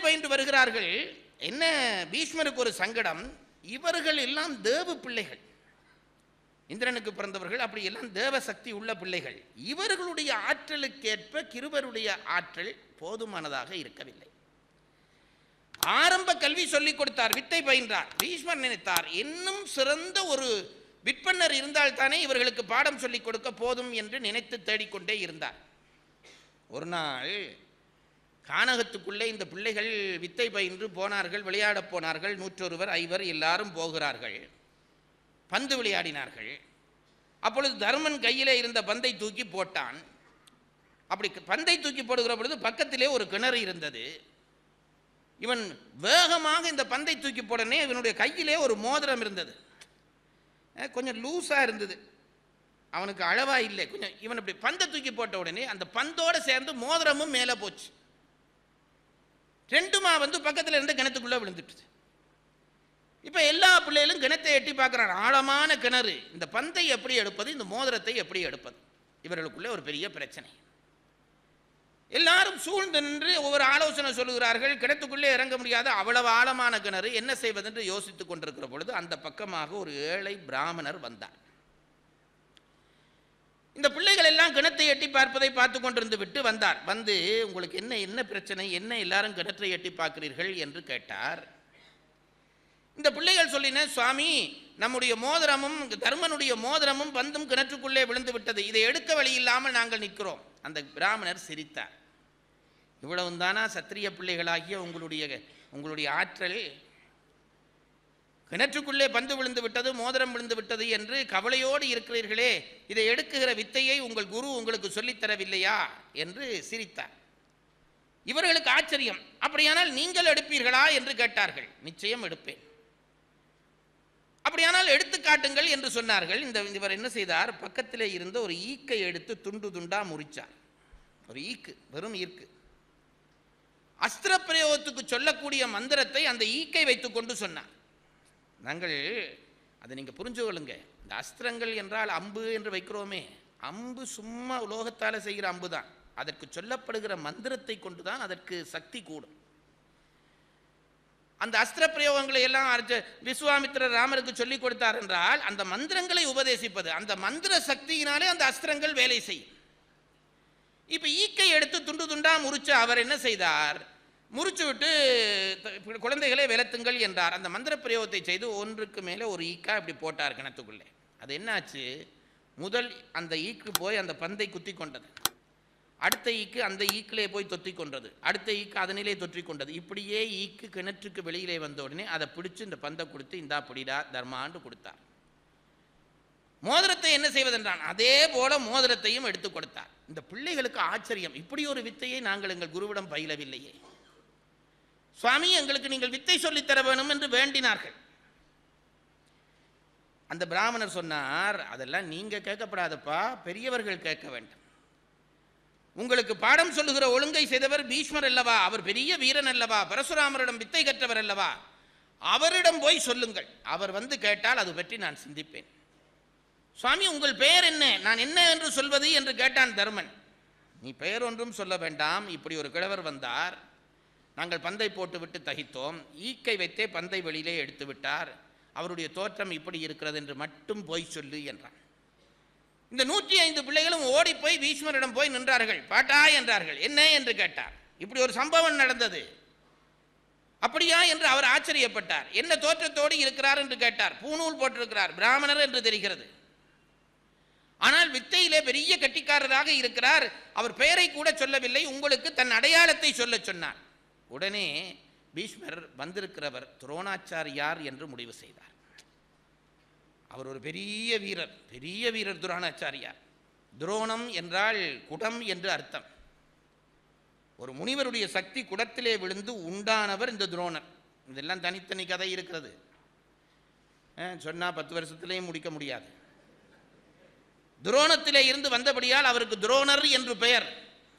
பயின்று வருகிறார்கள் என்ன பீஷ்மருக்கு ஒரு சங்கடம் இவர்கள் எல்லாம் தேவ பிள்ளைகள் இந்திரனுக்கு பிறந்தவர்கள் அப்படி எல்லாம் தேவ சக்தி உள்ள பிள்ளைகள் இவர்களுடைய ஆற்றலுக்கேற்ப கிருபருடைய ஆற்றல் போதுமானதாக இருக்கவில்லை ஆரம்ப கல்வி சொல்லிக் கொடுத்தார் வித்தை பயின்றார் பீஷ்மர் நினைத்தார் இன்னும் சிறந்த ஒரு விற்பனர் இருந்தால் தானே இவர்களுக்கு பாடம் சொல்லிக் கொடுக்க போதும் என்று நினைத்து தேடிக்கொண்டே இருந்தார் ஒரு நாள் கானகத்துக்குள்ளே இந்த பிள்ளைகள் வித்தை பயின்று போனார்கள் விளையாடப் போனார்கள் நூற்றொருவர் ஐவர் எல்லாரும் போகிறார்கள் பந்து விளையாடினார்கள் அப்பொழுது தர்மன் கையிலே இருந்த பந்தை தூக்கி போட்டான் அப்படி பந்தை தூக்கி போடுகிற பொழுது பக்கத்திலே ஒரு கிணறு இருந்தது இவன் வேகமாக இந்த பந்தை தூக்கி போடனே இவனுடைய கையிலே ஒரு மோதிரம் இருந்தது அஹ் கொஞ்சம் லூஸாக இருந்தது அவனுக்கு அளவா இல்லை கொஞ்சம் இவன் இப்படி பந்தை தூக்கி போட்ட உடனே அந்த பந்தோட சேர்ந்து மோதிரமும் மேலே போச்சு ரெண்டுமா வந்து பக்கத்தில் இருந்த கிணத்துக்குள்ளே விழுந்துட்டுது இப்போ எல்லா பிள்ளைகளும் கிணத்தை எட்டி பார்க்குறான் ஆழமான கிணறு இந்த பந்தை எப்படி எடுப்பது இந்த மோதிரத்தை எப்படி எடுப்பது இவர்களுக்குள்ளே ஒரு பெரிய பிரச்சனை எல்லாரும் சூழ்ந்து நின்று ஒவ்வொரு ஆலோசனை சொல்லுகிறார்கள் கிணத்துக்குள்ளே இறங்க முடியாத அவ்வளவு ஆழமான கிணறு என்ன செய்வதென்று யோசித்துக் கொண்டிருக்கிற பொழுது அந்த பக்கமாக ஒரு ஏழை பிராமணர் வந்தார் இந்த பிள்ளைகள் எல்லாம் கிணத்தை எட்டி பார்ப்பதை பார்த்து கொண்டிருந்து விட்டு வந்தார் வந்து உங்களுக்கு என்ன என்ன பிரச்சனை என்ன எல்லாரும் கிணற்றை எட்டி பார்க்கிறீர்கள் என்று கேட்டார் இந்த பிள்ளைகள் சொல்லின சுவாமி நம்முடைய மோதிரமும் தர்மனுடைய மோதிரமும் பந்தும் கிணற்றுக்குள்ளே விழுந்து விட்டது இதை எடுக்க வழி இல்லாமல் நாங்கள் நிற்கிறோம் அந்த பிராமணர் சிரித்தார் இவ்வளவும் தானா சத்திரிய பிள்ளைகளாகிய உங்களுடைய உங்களுடைய ஆற்றல் கிணற்றுக்குள்ளே பந்து விழுந்து விட்டது மோதிரம் விழுந்து விட்டது என்று கவலையோடு இருக்கிறீர்களே இதை எடுக்குகிற வித்தையை உங்கள் குரு உங்களுக்கு சொல்லித் தரவில்லையா என்று சிரித்தார் இவர்களுக்கு ஆச்சரியம் அப்படியானால் நீங்கள் எடுப்பீர்களா என்று கேட்டார்கள் நிச்சயம் எடுப்பேன் அப்படியானால் எடுத்து காட்டுங்கள் என்று சொன்னார்கள் இந்த இவர் என்ன செய்தார் பக்கத்திலே இருந்த ஒரு ஈக்கை எடுத்து துண்டு துண்டா முறிச்சார் ஒரு ஈக்கு வெறும் ஈர்க்கு அஸ்திர பிரயோகத்துக்கு சொல்லக்கூடிய மந்திரத்தை அந்த ஈக்கை வைத்துக்கொண்டு சொன்னார் நாங்கள் அதை நீங்கள் புரிஞ்சு கொள்ளுங்க இந்த அஸ்திரங்கள் என்றால் அம்பு என்று வைக்கிறோமே அம்பு சும்மா உலோகத்தால் செய்கிற அம்பு தான் அதற்கு சொல்லப்படுகிற மந்திரத்தை கொண்டு தான் அதற்கு சக்தி கூடும் அந்த அஸ்திர பிரயோகங்களை எல்லாம் அர்ஜ விஸ்வாமித்திரர் ராமருக்கு சொல்லிக் கொடுத்தார் என்றால் அந்த மந்திரங்களை உபதேசிப்பது அந்த மந்திர சக்தியினாலே அந்த அஸ்திரங்கள் வேலை செய்யும் இப்போ ஈக்கை எடுத்து துண்டு துண்டா முறிச்சு அவர் என்ன செய்தார் முறிச்சு விட்டு த- குழந்தைகளை விலத்துங்கள் என்றார் அந்த மந்திர பிரயோகத்தை செய்து ஒன்றுக்கு மேலே ஒரு ஈக்கா இப்படி போட்டார் கிணத்துக்குள்ளே அது என்னாச்சு முதல் அந்த ஈக்கு போய் அந்த பந்தை குத்தி கொண்டது அடுத்த ஈக்கு அந்த ஈக்கிலே போய் தொத்தி கொண்டது அடுத்த ஈக்கு அதனிலே தொற்றி கொண்டது இப்படியே ஈக்கு கிணற்றுக்கு வெளியிலே வந்த உடனே அதை பிடிச்சு இந்த பந்தை கொடுத்து இந்தா பிடிடா தர்மாண்டு கொடுத்தார் மோதிரத்தை என்ன செய்வதென்றான் அதே போல மோதிரத்தையும் எடுத்து கொடுத்தார் இந்த பிள்ளைகளுக்கு ஆச்சரியம் இப்படி ஒரு வித்தையை நாங்கள் எங்கள் குருவிடம் பயிலவில்லையே சுவாமி எங்களுக்கு நீங்கள் வித்தை சொல்லித் தர வேணும் என்று வேண்டினார்கள் அந்த பிராமணர் சொன்னார் அதெல்லாம் நீங்க கேட்கப்படாதப்பா பெரியவர்கள் கேட்க வேண்டும் உங்களுக்கு பாடம் சொல்லுகிற ஒழுங்கை செய்தவர் பீஷ்மர் அல்லவா அவர் பெரிய வீரன் அல்லவா பரசுராமரிடம் வித்தை கற்றவர் அல்லவா அவரிடம் போய் சொல்லுங்கள் அவர் வந்து கேட்டால் அது பற்றி நான் சிந்திப்பேன் சுவாமி உங்கள் பெயர் என்ன நான் என்ன என்று சொல்வது என்று கேட்டான் தர்மன் நீ பெயர் ஒன்றும் சொல்ல வேண்டாம் இப்படி ஒரு கிழவர் வந்தார் நாங்கள் பந்தை போட்டு விட்டு தகித்தோம் ஈக்கை வைத்தே பந்தை வெளியிலே எடுத்து விட்டார் அவருடைய தோற்றம் இப்படி இருக்கிறது என்று மட்டும் போய் சொல்லு என்றான் இந்த நூற்றி ஐந்து பிள்ளைகளும் ஓடி போய் பீஷ்மரிடம் போய் நின்றார்கள் பாட்டா என்றார்கள் என்ன என்று கேட்டார் இப்படி ஒரு சம்பவம் நடந்தது அப்படியா என்று அவர் ஆச்சரியப்பட்டார் என்ன தோற்றத்தோடு இருக்கிறார் என்று கேட்டார் பூணூல் போட்டிருக்கிறார் பிராமணர் என்று தெரிகிறது ஆனால் வித்தையிலே பெரிய கட்டிக்காரராக இருக்கிறார் அவர் பெயரை கூட சொல்லவில்லை உங்களுக்கு தன் அடையாளத்தை சொல்லச் சொன்னார் உடனே பீஷ்மர் வந்திருக்கிறவர் துரோணாச்சாரியார் என்று முடிவு செய்தார் அவர் ஒரு பெரிய வீரர் பெரிய வீரர் துரோணாச்சாரியார் துரோணம் என்றால் குடம் என்று அர்த்தம் ஒரு முனிவருடைய சக்தி குடத்திலே விழுந்து உண்டானவர் இந்த துரோணர் இதெல்லாம் தனித்தனி கதை இருக்கிறது சொன்னால் பத்து வருஷத்திலேயும் முடிக்க முடியாது துரோணத்திலே இருந்து வந்தபடியால் அவருக்கு துரோணர் என்று பெயர்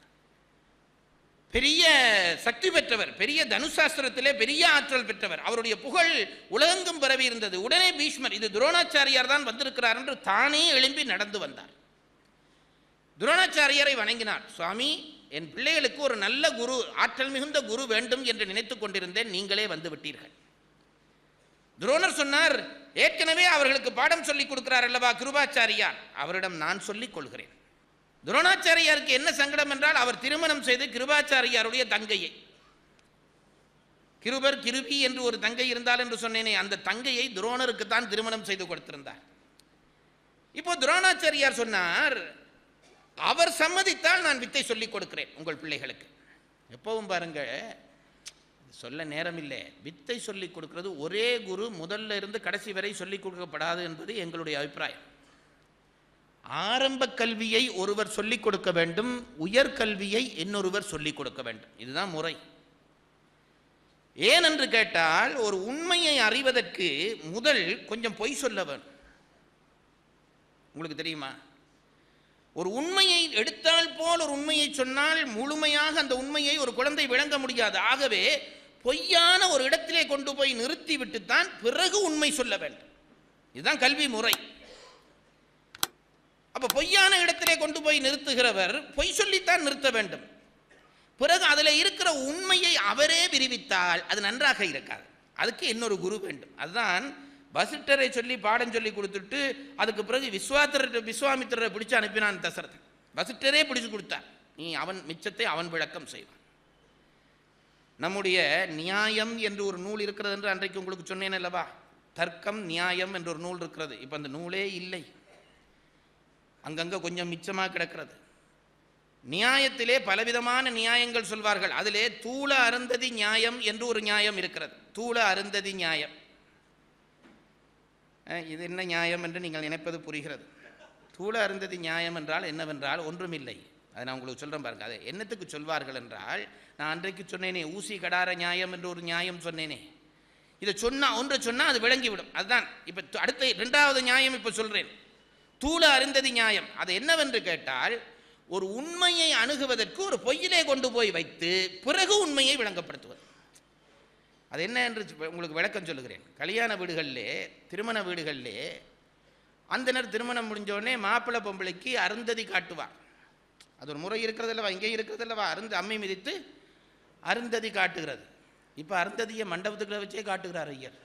பெரிய சக்தி பெற்றவர் பெரிய தனுசாஸ்திரத்திலே பெரிய ஆற்றல் பெற்றவர் அவருடைய புகழ் உலகெங்கும் பரவி இருந்தது உடனே பீஷ்மர் இது துரோணாச்சாரியார் தான் வந்திருக்கிறார் என்று தானே எழும்பி நடந்து வந்தார் துரோணாச்சாரியரை வணங்கினார் சுவாமி என் பிள்ளைகளுக்கு ஒரு நல்ல குரு ஆற்றல் மிகுந்த குரு வேண்டும் என்று நினைத்துக் கொண்டிருந்தேன் நீங்களே வந்து விட்டீர்கள் துரோணர் சொன்னார் ஏற்கனவே அவர்களுக்கு பாடம் சொல்லிக் கொடுக்கிறார் அல்லவா கிருபாச்சாரியார் அவரிடம் நான் சொல்லிக் கொள்கிறேன் துரோணாச்சாரியாருக்கு என்ன சங்கடம் என்றால் அவர் திருமணம் செய்து கிருபாச்சாரியாருடைய தங்கையை கிருபர் கிருபி என்று ஒரு தங்கை இருந்தால் என்று சொன்னேனே அந்த தங்கையை துரோணருக்கு தான் திருமணம் செய்து கொடுத்திருந்தார் இப்போ துரோணாச்சாரியார் சொன்னார் அவர் சம்மதித்தால் நான் வித்தை சொல்லிக் கொடுக்கிறேன் உங்கள் பிள்ளைகளுக்கு எப்பவும் பாருங்க சொல்ல நேரம் இல்லை வித்தை சொல்லிக் கொடுக்கிறது ஒரே குரு முதல்ல இருந்து கடைசி வரை சொல்லிக் கொடுக்கப்படாது என்பது எங்களுடைய அபிப்பிராயம் ஆரம்ப கல்வியை ஒருவர் சொல்லிக் கொடுக்க வேண்டும் உயர்கல்வியை இன்னொருவர் சொல்லிக் கொடுக்க வேண்டும் இதுதான் முறை ஏன் என்று கேட்டால் ஒரு உண்மையை அறிவதற்கு முதல் கொஞ்சம் பொய் சொல்ல வேண்டும் உங்களுக்கு தெரியுமா ஒரு உண்மையை எடுத்தால் போல் ஒரு உண்மையை சொன்னால் முழுமையாக அந்த உண்மையை ஒரு குழந்தை விளங்க முடியாது ஆகவே பொய்யான ஒரு இடத்திலே கொண்டு போய் நிறுத்தி விட்டுத்தான் பிறகு உண்மை சொல்ல வேண்டும் இதுதான் கல்வி முறை அப்ப பொய்யான இடத்திலே கொண்டு போய் நிறுத்துகிறவர் பொய் சொல்லித்தான் நிறுத்த வேண்டும் பிறகு அதில் இருக்கிற உண்மையை அவரே விரிவித்தால் அது நன்றாக இருக்காது அதுக்கு இன்னொரு குரு வேண்டும் அதுதான் வசிட்டரை சொல்லி பாடம் சொல்லி கொடுத்துட்டு அதுக்கு பிறகு விஸ்வாத்திர விஸ்வாமித்திரரை பிடிச்சு அனுப்பினான் தசரதன் வசிட்டரே பிடிச்சு கொடுத்தார் நீ அவன் மிச்சத்தை அவன் விளக்கம் செய்வான் நம்முடைய நியாயம் என்று ஒரு நூல் இருக்கிறது என்று அன்றைக்கு உங்களுக்கு சொன்னேன் அல்லவா தர்க்கம் நியாயம் என்ற ஒரு நூல் இருக்கிறது இப்போ அந்த நூலே இல்லை அங்கங்கே கொஞ்சம் மிச்சமாக கிடக்கிறது நியாயத்திலே பலவிதமான நியாயங்கள் சொல்வார்கள் அதிலே தூள அருந்ததி நியாயம் என்று ஒரு நியாயம் இருக்கிறது தூள அருந்ததி நியாயம் அஹ், இது என்ன நியாயம் என்று நீங்கள் நினைப்பது புரிகிறது தூள அருந்ததி நியாயம் என்றால் என்னவென்றால் ஒன்றுமில்லை அதை நான் உங்களுக்கு சொல்கிறேன் பாருங்க அதை என்னத்துக்கு சொல்வார்கள் என்றால் நான் அன்றைக்கு சொன்னேனே ஊசி கடார நியாயம் என்று ஒரு நியாயம் சொன்னேனே இதை சொன்னா ஒன்று சொன்னால் அது விளங்கிவிடும் அதுதான் இப்போ அடுத்த ரெண்டாவது நியாயம் இப்போ சொல்கிறேன் தூள அருந்ததி நியாயம் அது என்னவென்று கேட்டால் ஒரு உண்மையை அணுகுவதற்கு ஒரு பொய்யிலே கொண்டு போய் வைத்து பிறகு உண்மையை விளங்கப்படுத்துவது அது என்ன என்று சொ- உங்களுக்கு விளக்கம் சொல்லுகிறேன் கல்யாண வீடுகளிலே திருமண வீடுகளிலே அந்தனர் திருமணம் முடிஞ்ச உடனே மாப்பிள்ளை பொம்பளைக்கு அருந்ததி காட்டுவார் அது ஒரு முறை இருக்கிறதல்லவா இங்கே இருக்கிறதல்லவா அருந்து அம்மை மிதித்து அருந்ததி காட்டுகிறது இப்போ அருந்ததியை மண்டபத்துக்குள்ள வச்சே காட்டுகிறார் ஐயர்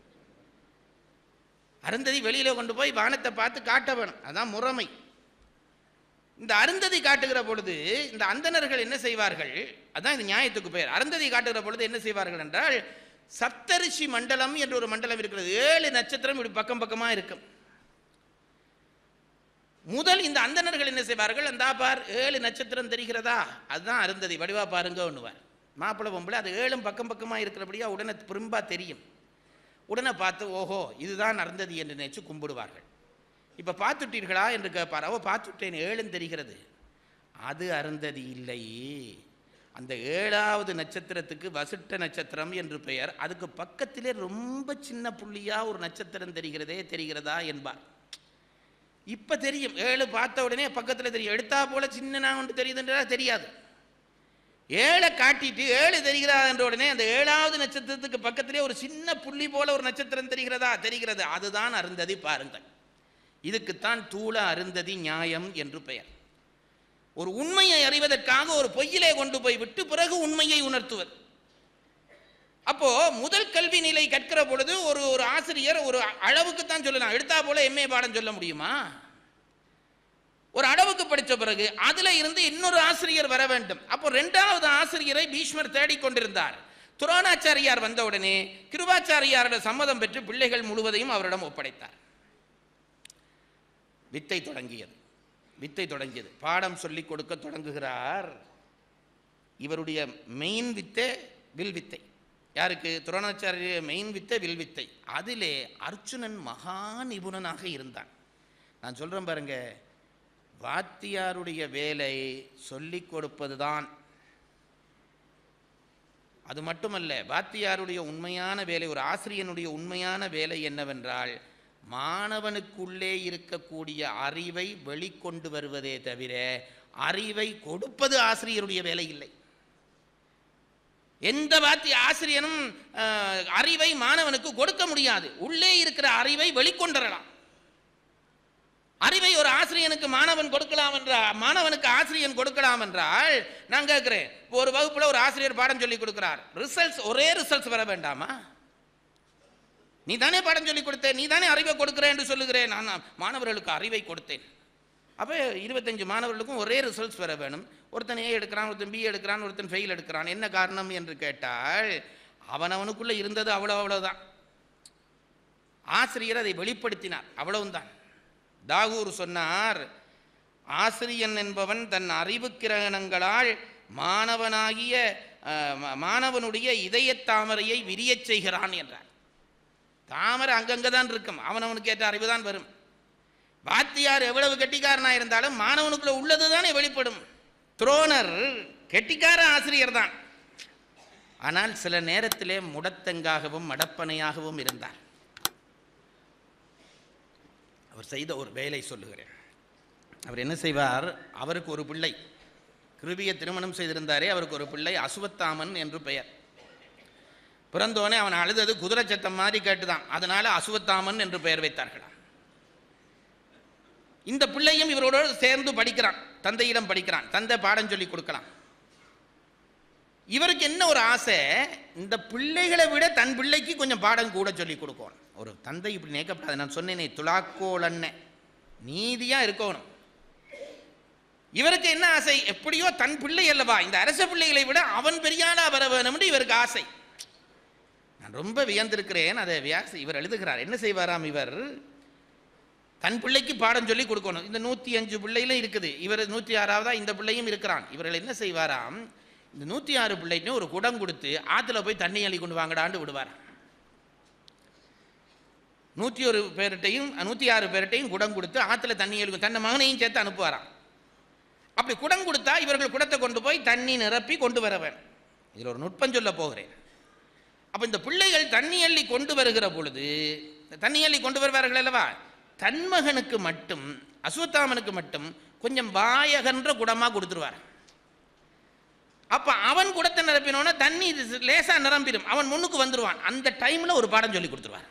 அருந்ததி வெளியில கொண்டு போய் வானத்தை பார்த்து காட்ட வேணும் அதான் முறைமை இந்த அருந்ததி காட்டுகிற பொழுது இந்த அந்தணர்கள் என்ன செய்வார்கள் அதான் இந்த நியாயத்துக்கு பெயர் அருந்ததி காட்டுகிற பொழுது என்ன செய்வார்கள் என்றால் சப்தரிஷி மண்டலம் என்று ஒரு மண்டலம் இருக்கிறது ஏழு நட்சத்திரம் இப்படி பக்கம் பக்கமா இருக்கும் முதல் இந்த அந்தணர்கள் என்ன செய்வார்கள் அந்த பார் ஏழு நட்சத்திரம் தெரிகிறதா அதுதான் அருந்ததி வடிவா பாருங்க ஒண்ணுவார் மாப்பிள்ளை பொம்பளை அது ஏழும் பக்கம் பக்கமா இருக்கிறபடியா உடனே பிரிம்பா தெரியும் உடனே பார்த்து ஓஹோ இதுதான் அருந்ததி என்று நினைச்சு கும்பிடுவார்கள் இப்போ பார்த்துட்டீர்களா என்று கேட்பார் அவ பார்த்துட்டேன் ஏழும் தெரிகிறது அது அருந்ததி இல்லை அந்த ஏழாவது நட்சத்திரத்துக்கு வசிட்ட நட்சத்திரம் என்று பெயர் அதுக்கு பக்கத்திலே ரொம்ப சின்ன புள்ளியா ஒரு நட்சத்திரம் தெரிகிறதே தெரிகிறதா என்பார் இப்ப தெரியும் ஏழு பார்த்த உடனே பக்கத்தில் தெரியும் எடுத்தா போல சின்னனா ஒன்று தெரியுதுன்றா தெரியாது ஏழை காட்டிட்டு ஏழு தெரிகிறதா என்ற உடனே அந்த ஏழாவது நட்சத்திரத்துக்கு பக்கத்திலே ஒரு சின்ன புள்ளி போல ஒரு நட்சத்திரம் தெரிகிறதா தெரிகிறது அதுதான் அருந்ததி பாருங்கள் இதுக்குத்தான் தூள அருந்ததி நியாயம் என்று பெயர் ஒரு உண்மையை அறிவதற்காக ஒரு பொய்யிலே கொண்டு போய் விட்டு பிறகு உண்மையை உணர்த்துவது அப்போ முதல் கல்வி நிலை கற்கிற பொழுது ஒரு ஒரு ஆசிரியர் ஒரு அளவுக்கு தான் சொல்லலாம் எடுத்தா போல எம்ஏ பாடம் சொல்ல முடியுமா ஒரு அளவுக்கு படித்த பிறகு அதுல இருந்து இன்னொரு ஆசிரியர் வர வேண்டும் அப்போ ரெண்டாவது ஆசிரியரை பீஷ்மர் தேடிக்கொண்டிருந்தார் துரோணாச்சாரியார் வந்த உடனே கிருபாச்சாரியாரோட சம்மதம் பெற்று பிள்ளைகள் முழுவதையும் அவரிடம் ஒப்படைத்தார் வித்தை தொடங்கியது வித்தை தொடங்கியது பாடம் சொல்லிக் கொடுக்க தொடங்குகிறார் இவருடைய மெயின் வித்தை வில் வித்தை யாருக்கு துரோணாச்சாரிய மெயின் வித்தை வில் வித்தை அதிலே அர்ச்சுனன் மகா நிபுணனாக இருந்தான் நான் சொல்றேன் பாருங்க வாத்தியாருடைய வேலை சொல்லிக் கொடுப்பதுதான் அது மட்டுமல்ல வாத்தியாருடைய உண்மையான வேலை ஒரு ஆசிரியனுடைய உண்மையான வேலை என்னவென்றால் மாணவனுக்குள்ளே இருக்கக்கூடிய அறிவை வெளிக்கொண்டு வருவதே தவிர அறிவை கொடுப்பது ஆசிரியருடைய வேலை இல்லை எந்த வாத்திய ஆசிரியனும் அஹ், அறிவை மாணவனுக்கு கொடுக்க முடியாது உள்ளே இருக்கிற அறிவை வெளிக்கொண்டரலாம் அறிவை ஒரு ஆசிரியனுக்கு மாணவன் கொடுக்கலாம் என்றால் மாணவனுக்கு ஆசிரியன் கொடுக்கலாம் என்றால் நான் கேட்கிறேன் இப்போ ஒரு வகுப்புல ஒரு ஆசிரியர் பாடம் சொல்லி கொடுக்கிறார் ரிசல்ட்ஸ் ஒரே ரிசல்ட்ஸ் வர வேண்டாமா நீ தானே பாடம் சொல்லி கொடுத்தேன் நீ தானே அறிவை கொடுக்கிறேன் என்று சொல்லுகிறேன் நான் மாணவர்களுக்கு அறிவை கொடுத்தேன் அப்போ இருபத்தஞ்சு மாணவர்களுக்கும் ஒரே ரிசல்ட்ஸ் வர வேணும் ஒருத்தன் ஏ எடுக்கிறான் ஒருத்தன் பி எடுக்கிறான் ஒருத்தன் ஃபெயில் எடுக்கிறான் என்ன காரணம் என்று கேட்டால் அவனவனுக்குள்ள இருந்தது அவ்வளோ அவ்வளவுதான் ஆசிரியர் அதை வெளிப்படுத்தினார் அவ்வளவுதான் தாகூர் சொன்னார் ஆசிரியன் என்பவன் தன் அறிவு கிரணங்களால் மாணவனாகிய அஹ், ம- மாணவனுடைய இதயத் தாமரையை விரியச் செய்கிறான் என்றார் தாமரை அங்கங்கே தான் இருக்கும் அவன் அவனுக்கு ஏற்ற அறிவு தான் வரும் வாத்தியார் எவ்வளவு கெட்டிக்காரனா இருந்தாலும் மாணவனுக்குள்ள உள்ளது தானே வெளிப்படும் துரோணர் கெட்டிக்கார ஆசிரியர் தான் ஆனால் சில நேரத்திலே முடத்தங்காகவும் மடப்பனையாகவும் இருந்தார் அவர் செய்த ஒரு வேலை சொல்லுகிறேன் அவர் என்ன செய்வார் அவருக்கு ஒரு பிள்ளை கிருபிய திருமணம் செய்திருந்தாரே அவருக்கு ஒரு பிள்ளை அசுவத்தாமன் என்று பெயர் பிறந்தோனே அவன் அழுதது குதிரை சத்தம் மாதிரி கேட்டுதான் அதனால அசுவத்தாமன் என்று பெயர் வைத்தார்களாம் இந்த பிள்ளையும் இவரோடு சேர்ந்து படிக்கிறான் தந்தையிடம் படிக்கிறான் தந்தை பாடம் சொல்லி கொடுக்கலாம் இவருக்கு என்ன ஒரு ஆசை இந்த பிள்ளைகளை விட தன் பிள்ளைக்கு கொஞ்சம் பாடம் கூட சொல்லி கொடுக்கணும் ஒரு தந்தை இப்படி நினைக்கப்படாது நான் சொன்னேனே துலாக்கோல் அண்ணன் நீதியா இருக்கணும் இவருக்கு என்ன ஆசை எப்படியோ தன் பிள்ளை அல்லவா இந்த அரச பிள்ளைகளை விட அவன் பெரியாளா வர வேணும்னு இவருக்கு ஆசை நான் ரொம்ப வியந்திருக்கிறேன் அதை வியாச இவர் எழுதுகிறார் என்ன செய்வாராம் இவர் தன் பிள்ளைக்கு பாடம் சொல்லி கொடுக்கணும் இந்த நூற்றி அஞ்சு பிள்ளையிலும் இருக்குது இவர் நூற்றி ஆறாவதா இந்த பிள்ளையும் இருக்கிறான் இவர்கள் என்ன செய்வாராம் இந்த நூற்றி ஆறு பிள்ளைக்கும் ஒரு குடம் கொடுத்து ஆற்றுல போய் தண்ணி அள்ளி கொண்டு வாங்கடான்னு விடுவார் நூற்றி ஒரு பேர்கிட்டையும் நூற்றி ஆறு பேர்கிட்டையும் குடம் கொடுத்து ஆற்றுல தண்ணி அள்ளி தன்னை மகனையும் சேர்த்து அனுப்புவாராம் அப்படி குடம் கொடுத்தா இவர்கள் குடத்தை கொண்டு போய் தண்ணி நிரப்பி கொண்டு வர வேணும் இதில் ஒரு நுட்பம் சொல்ல போகிறேன் அப்போ இந்த பிள்ளைகள் தண்ணி அள்ளி கொண்டு வருகிற பொழுது இந்த தண்ணி அள்ளி கொண்டு வருவார்கள் அல்லவா தன்மகனுக்கு மட்டும் அசுவத்தாமனுக்கு மட்டும் கொஞ்சம் வாயகன்ற குடமாக கொடுத்துருவார் அப்போ அவன் குடத்தை நிரப்பினோன்னா தண்ணி இது லேசா நிரம்பிடும் அவன் முன்னுக்கு வந்துடுவான் அந்த டைமில் ஒரு பாடம் சொல்லி கொடுத்துருவார்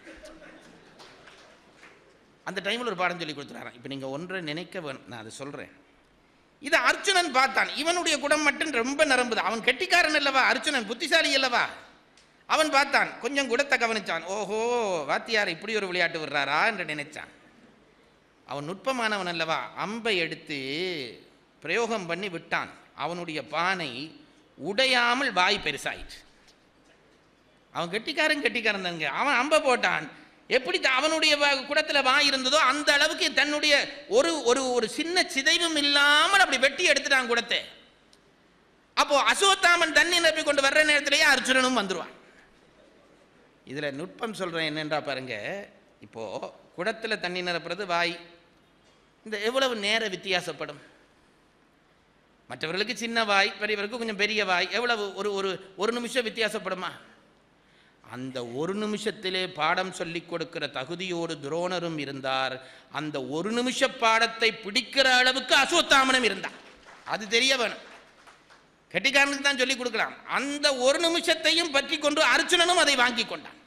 அந்த டைமில் ஒரு பாடம் சொல்லி கொடுத்துருவாராம் இப்போ நீங்கள் ஒன்றை நினைக்க வேணும் நான் அதை சொல்கிறேன் இதை அர்ஜுனன் பார்த்தான் இவனுடைய குடம் மட்டும் ரொம்ப நிரம்புது அவன் கெட்டிக்காரன் அல்லவா அர்ஜுனன் புத்திசாலி அல்லவா அவன் பார்த்தான் கொஞ்சம் குடத்தை கவனிச்சான் ஓஹோ வாத்தியார் இப்படி ஒரு விளையாட்டு விடுறாரா என்று நினைச்சான் அவன் நுட்பமானவன் அல்லவா அம்பை எடுத்து பிரயோகம் பண்ணி விட்டான் அவனுடைய பானை உடையாமல் வாய் பெருசாயிற்று அவன் கெட்டிக்காரன் கெட்டிக்காரன் தாங்க அவன் அம்பை போட்டான் எப்படி த- அவனுடைய வ- குடத்துல வாய் இருந்ததோ அந்த அளவுக்கு தன்னுடைய ஒரு ஒரு ஒரு சின்ன சிதைவும் இல்லாமல் அப்படி வெட்டி எடுத்துட்டான் குடத்தை அப்போ அசோத்தாமன் தண்ணி நிரப்பி கொண்டு வர்ற நேரத்திலேயே அர்ஜுனனும் வந்துருவான் இதுல நுட்பம் சொல்றேன் என்னன்றா பாருங்க இப்போ குடத்துல தண்ணி நிரப்புறது வாய் இந்த எவ்வளவு நேர வித்தியாசப்படும் மற்றவர்களுக்கு சின்ன வாய் பெரியவருக்கு கொஞ்சம் பெரிய வாய் எவ்வளவு ஒரு ஒரு ஒரு நிமிஷம் வித்தியாசப்படுமா அந்த ஒரு நிமிஷத்திலே பாடம் சொல்லிக் கொடுக்கிற தகுதியோடு துரோணரும் இருந்தார் அந்த ஒரு நிமிஷ பாடத்தை பிடிக்கிற அளவுக்கு அசோத்தாமனும் இருந்தார் அது தெரிய வேணும் கெட்டிக்காரனுக்கு தான் சொல்லிக் கொடுக்கலாம் அந்த ஒரு நிமிஷத்தையும் பற்றி கொண்டு அர்ஜுனனும் அதை வாங்கி கொண்டான்